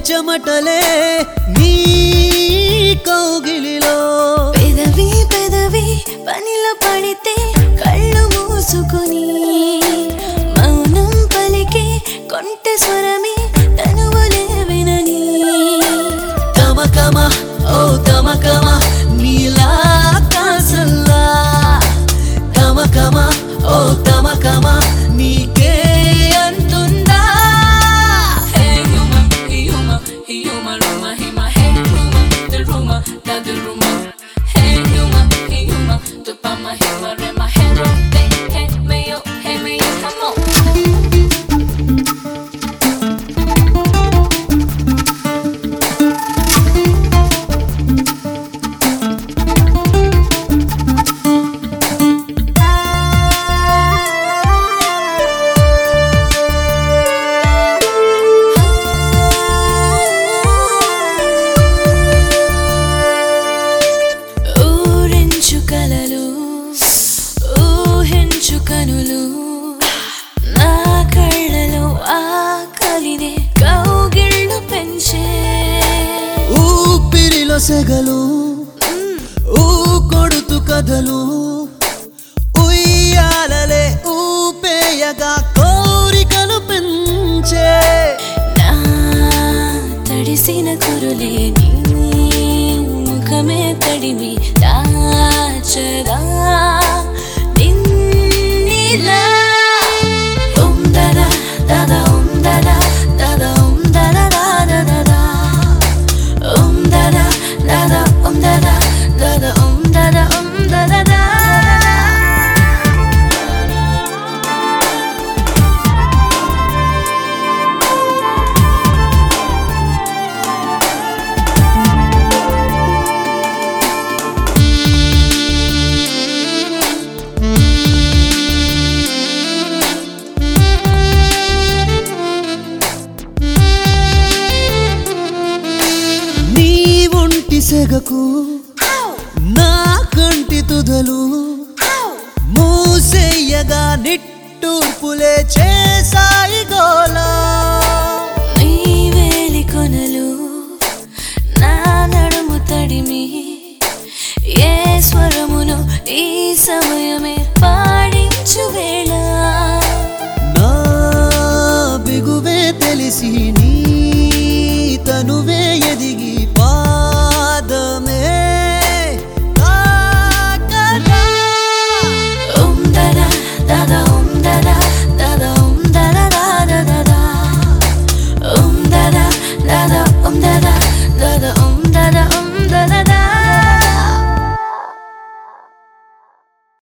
చెమటలే నీ కౌగిలిలో పెదవి పెదవి పనిలో పడితే కళ్ళు మూసుకుని మౌనం పలికే కొంటె స్వరమే తనువులే వినని తమకమ ఓ తమకమ నీలా కాసల్లా తమకమ ఓ తమకమ నీకే అంటుందా Hey, Yuma, hey, Yuma, hey, Yuma, Ruma, hey, my hey, Ruma, the Ruma, da the Ruma. Hey, Yuma, hey, Yuma, tu pa ma hey, ma re ma hey, ro, hey, hey, me yo, hey, me yo, come on. ఊరించు కలలు ఊహించు కనులు నా కళ్ళలో ఆకలినే కౌగిళ్ళు పెంచే ఊపిరిలో సెగలు ఊ కొడుతు కథలు ఉయ్యాలలే ఊపేయగా కోరికలు పెంచే నా తడిసిన కురులే నీ ముఖమే తడిమి దాచదా నిన్నిలా ఉందదా దదా ఉందదా దదా ఉందదా దాదా ఉందదా దదా ఉందదా దదా ఉందదా ఉందదా నీ ఒంటి సెగకు నా కంటి తుదలు మూసేయగా నిట్టూర్పులే చేసాయి గోలా నీ వేలి కొనలు నా నడుము తడిమి ఏ స్వరమును ఈ సమయమే